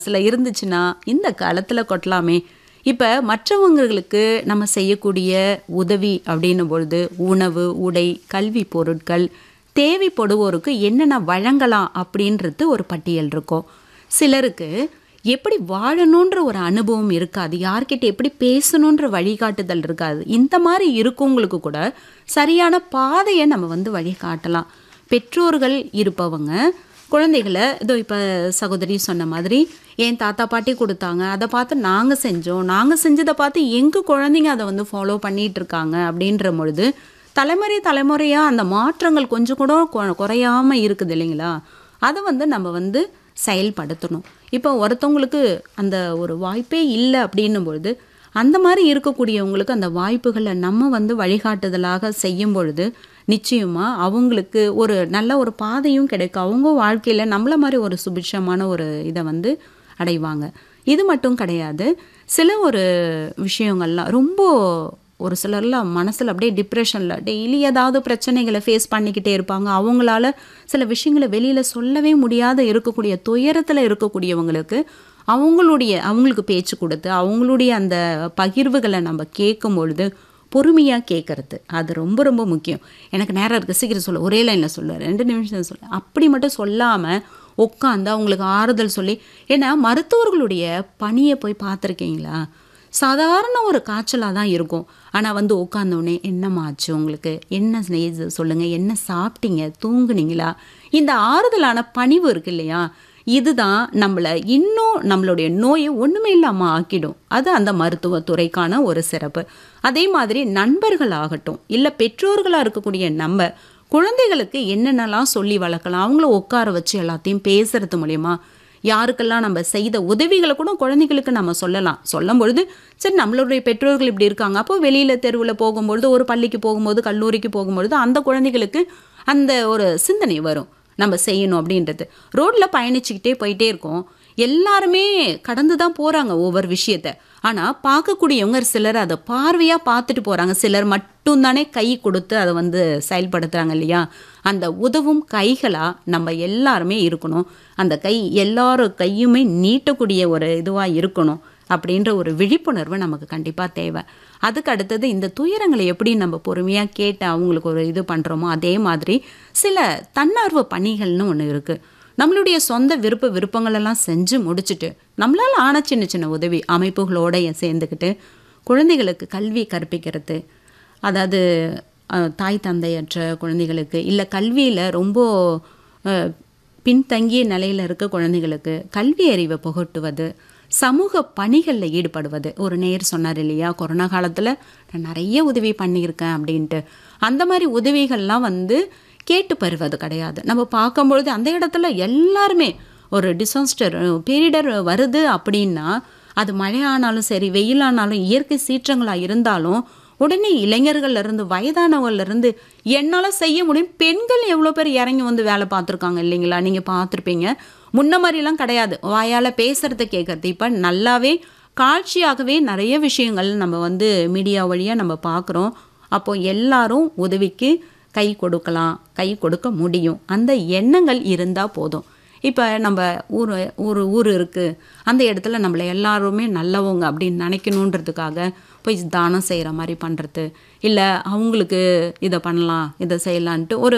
சில இருந்துச்சுன்னா இந்த காலத்தில் கொட்டலாமே இப்போ மற்றவங்களுக்கு நம்ம செய்யக்கூடிய உதவி அப்படின்னும் பொழுது உணவு உடை கல்வி பொருட்கள் தேவைப்படுவோருக்கு என்னென்ன வழங்கலாம் அப்படின்றது ஒரு பட்டியல் இருக்கும் சிலருக்கு எப்படி வாழணுன்ற ஒரு அனுபவம் இருக்காது யார்கிட்ட எப்படி பேசணுன்ற வழிகாட்டுதல் இருக்காது இந்த மாதிரி இருக்கவங்களுக்கு கூட சரியான பாதையை நம்ம வந்து வழிகாட்டலாம் பெற்றோர்கள் இருப்பவங்க குழந்தைகளை இதோ இப்போ சகோதரி சொன்ன மாதிரி என் தாத்தா பாட்டி கொடுத்தாங்க அதை பார்த்து நாங்கள் செஞ்சோம் நாங்கள் செஞ்சதை பார்த்து எங்கள் குழந்தைங்க அதை வந்து ஃபாலோ பண்ணிட்டு இருக்காங்க அப்படின்ற பொழுது தலைமுறை தலைமுறையாக அந்த மாற்றங்கள் கொஞ்சம் கூட கொ- குறையாம இருக்குது இல்லைங்களா அதை வந்து நம்ம வந்து செயல்படுத்தணும் இப்போ ஒருத்தவங்களுக்கு அந்த ஒரு வாய்ப்பே இல்லை அப்படின்னும் பொழுது அந்த மாதிரி இருக்கக்கூடியவங்களுக்கு அந்த வாய்ப்புகளை நம்ம வந்து வழிகாட்டுதலாக செய்யும் பொழுது நிச்சயமாக அவங்களுக்கு ஒரு நல்ல ஒரு பாதையும் கிடைக்கும் அவங்க வாழ்க்கையில் நம்மள மாதிரி ஒரு சுபிட்சமான ஒரு இதை வந்து அடைவாங்க இது மட்டும் கிடையாது சில ஒரு விஷயங்கள்லாம் ரொம்ப ஒரு சிலர்லாம் மனசில் அப்படியே டிப்ரெஷனில் டெய்லி ஏதாவது பிரச்சனைகளை ஃபேஸ் பண்ணிக்கிட்டே இருப்பாங்க அவங்களால சில விஷயங்களை வெளியில் சொல்லவே முடியாத இருக்கக்கூடிய துயரத்தில் இருக்கக்கூடியவங்களுக்கு அவங்களுடைய அவங்களுக்கு பேச்சு கொடுத்து அவங்களுடைய அந்த பகிர்வுகளை நம்ம கேட்கும் பொழுது பொறுமையாக கேட்கறது அது ரொம்ப ரொம்ப முக்கியம் எனக்கு நேரம் இருக்குது சீக்கிரம் சொல்ல ஒரே லைனில் சொல்ல ரெண்டு நிமிஷம் சொல்ல அப்படி மட்டும் சொல்லாமல் உட்காந்து அவங்களுக்கு ஆறுதல் சொல்லி ஏன்னா மருத்துவர்களுடைய பணியை போய் பார்த்துருக்கீங்களா சாதாரண ஒரு காய்ச்சலாக தான் இருக்கும் ஆனால் வந்து உட்காந்தோடனே என்னம்மா ஆச்சு உங்களுக்கு என்ன செய்து சொல்லுங்கள் என்ன சாப்பிட்டீங்க தூங்குனீங்களா இந்த ஆறுதலான பணிவு இருக்கு இல்லையா இதுதான் நம்மளை இன்னும் நம்மளுடைய நோயை ஒன்றுமே இல்லாமல் ஆக்கிடும் அது அந்த மருத்துவத்துறைக்கான ஒரு சிறப்பு அதே மாதிரி நண்பர்கள் ஆகட்டும் இல்லை பெற்றோர்களாக இருக்கக்கூடிய நம்ம குழந்தைகளுக்கு என்னென்னலாம் சொல்லி வளர்க்கலாம் அவங்கள உட்கார வச்சு எல்லாத்தையும் பேசுறது மூலயமா யாருக்கெல்லாம் நம்ம செய்த உதவிகளை கூட குழந்தைகளுக்கு நம்ம சொல்லலாம் சொல்லும் பொழுது சரி நம்மளுடைய பெற்றோர்கள் இப்படி இருக்காங்க அப்போ வெளியில் தெருவில் போகும்பொழுது ஒரு பள்ளிக்கு போகும்போது கல்லூரிக்கு போகும்பொழுது அந்த குழந்தைகளுக்கு அந்த ஒரு சிந்தனை வரும் நம்ம செய்யணும் அப்படின்றது ரோட்டில் பயணிச்சுக்கிட்டே போயிட்டே இருக்கோம் எல்லாருமே கடந்து தான் போகிறாங்க ஒவ்வொரு விஷயத்த ஆனால் பார்க்கக்கூடியவங்க சிலர் அதை பார்வையாக பார்த்துட்டு போகிறாங்க சிலர் மட்டும்தானே கை கொடுத்து அதை வந்து செயல்படுத்துகிறாங்க இல்லையா அந்த உதவும் கைகளாக நம்ம எல்லாருமே இருக்கணும் அந்த கை எல்லாரும் கையுமே நீட்டக்கூடிய ஒரு இதுவாக இருக்கணும் அப்படின்ற ஒரு விழிப்புணர்வு நமக்கு கண்டிப்பாக தேவை அதுக்கு அடுத்தது இந்த துயரங்களை எப்படி நம்ம பொறுமையாக கேட்டு அவங்களுக்கு ஒரு இது பண்ணுறோமோ அதே மாதிரி சில தன்னார்வ பணிகள்னு ஒன்று இருக்குது நம்மளுடைய சொந்த விருப்ப விருப்பங்களெல்லாம் செஞ்சு முடிச்சுட்டு நம்மளால் ஆன சின்ன சின்ன உதவி அமைப்புகளோட சேர்ந்துக்கிட்டு குழந்தைகளுக்கு கல்வி கற்பிக்கிறது அதாவது அஹ், தாய் தந்தையற்ற குழந்தைகளுக்கு இல்லை கல்வியில் ரொம்ப அஹ், பின்தங்கிய நிலையில் இருக்க குழந்தைகளுக்கு கல்வி அறிவை புகட்டுவது சமூக பணிகளில் ஈடுபடுவது ஒரு நேர் சொன்னார் இல்லையா கொரோனா காலத்தில் நான் நிறைய உதவி பண்ணியிருக்கேன் அப்படின்ட்டு அந்த மாதிரி உதவிகள்லாம் வந்து கேட்டு பெறுவது கிடையாது நம்ம பார்க்கும்பொழுது அந்த இடத்துல எல்லாருமே ஒரு டிசாஸ்டர் பேரிடர் வருது அப்படின்னா அது மழை ஆனாலும் சரி வெயிலானாலும் இயற்கை சீற்றங்களாக இருந்தாலும் உடனே இளைஞர்கள்ல இருந்து வயதானவங்கள்ல இருந்து என்னால் செய்ய முடியும் பெண்கள் எவ்வளோ பேர் இறங்கி வந்து வேலை பார்த்துருக்காங்க இல்லைங்களா நீங்கள் பார்த்துருப்பீங்க முன்ன மாதிரிலாம் கிடையாது வாயால் பேசுகிறத கேட்குறது இப்போ நல்லாவே காட்சியாகவே நிறைய விஷயங்கள் நம்ம வந்து மீடியா வழியாக நம்ம பார்க்குறோம் அப்போ எல்லாரும் உதவிக்கு கை கொடுக்கலாம் கை கொடுக்க முடியும் அந்த எண்ணங்கள் இருந்தால் போதும் இப்போ நம்ம ஊர் ஒரு ஊர் இருக்குது அந்த இடத்துல நம்மளை எல்லாருமே நல்லவங்க அப்படின்னு நினைக்கணுன்றதுக்காக போய் தானம் செய்கிற மாதிரி பண்ணுறது இல்லை அவங்களுக்கு இதை பண்ணலாம் இதை செய்யலான்ட்டு ஒரு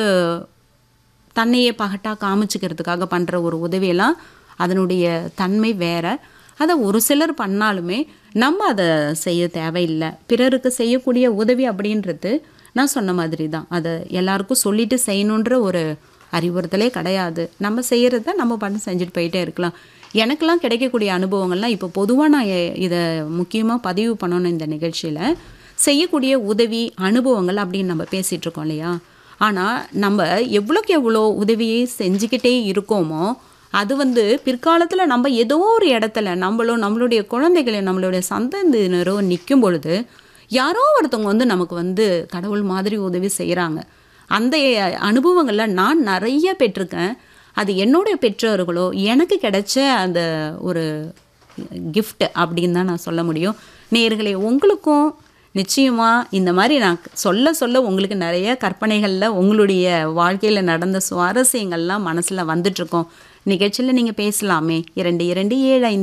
தன்னையே பகட்டாக காமிச்சிக்கிறதுக்காக பண்ணுற ஒரு உதவியெல்லாம் அதனுடைய தன்மை வேற அதை ஒரு சிலர் பண்ணாலுமே நம்ம அதை செய்ய தேவையில்லை பிறருக்கு செய்யக்கூடிய உதவி அப்படின்றது நான் சொன்ன மாதிரி தான் அதை எல்லாருக்கும் சொல்லிட்டு செய்யணுன்ற ஒரு அறிவுறுத்தலே கிடையாது நம்ம செய்கிறத நம்ம பண்ணி செஞ்சுட்டு போயிட்டே இருக்கலாம் எனக்கெல்லாம் கிடைக்கக்கூடிய அனுபவங்கள்லாம் இப்போ பொதுவாக நான் எ- இதை முக்கியமாக பதிவு பண்ணணும் இந்த நிகழ்ச்சியில் செய்யக்கூடிய உதவி அனுபவங்கள் அப்படின்னு நம்ம பேசிகிட்டு இருக்கோம் இல்லையா ஆனால் நம்ம எவ்வளோக்கு எவ்வளோ உதவியை செஞ்சுக்கிட்டே இருக்கோமோ அது வந்து பிற்காலத்தில் நம்ம ஏதோ ஒரு இடத்துல நம்மளோ நம்மளுடைய குழந்தைகளோ நம்மளுடைய சந்ததியினரோ நிற்கும் பொழுது யாரோ ஒருத்தவங்க வந்து நமக்கு வந்து கடவுள் மாதிரி உதவி செய்கிறாங்க அந்த அனுபவங்களை நான் நிறைய பெற்றிருக்கேன் அது என்னுடைய பெற்றோர்களோ எனக்கு கிடைச்ச அந்த ஒரு கிஃப்ட் அப்படின்னு தான் நான் சொல்ல முடியும் நேர்களே உங்களுக்கும் நிச்சயமாக இந்த மாதிரி நான் சொல்ல சொல்ல உங்களுக்கு நிறைய கற்பனைகளில் உங்களுடைய வாழ்க்கையில் நடந்த சுவாரஸ்யங்கள்லாம் மனசில் வந்துட்ருக்கோம் நிகழ்ச்சியில் நீங்கள் பேசலாமே இரண்டு இரண்டு ஏழு ஐந்து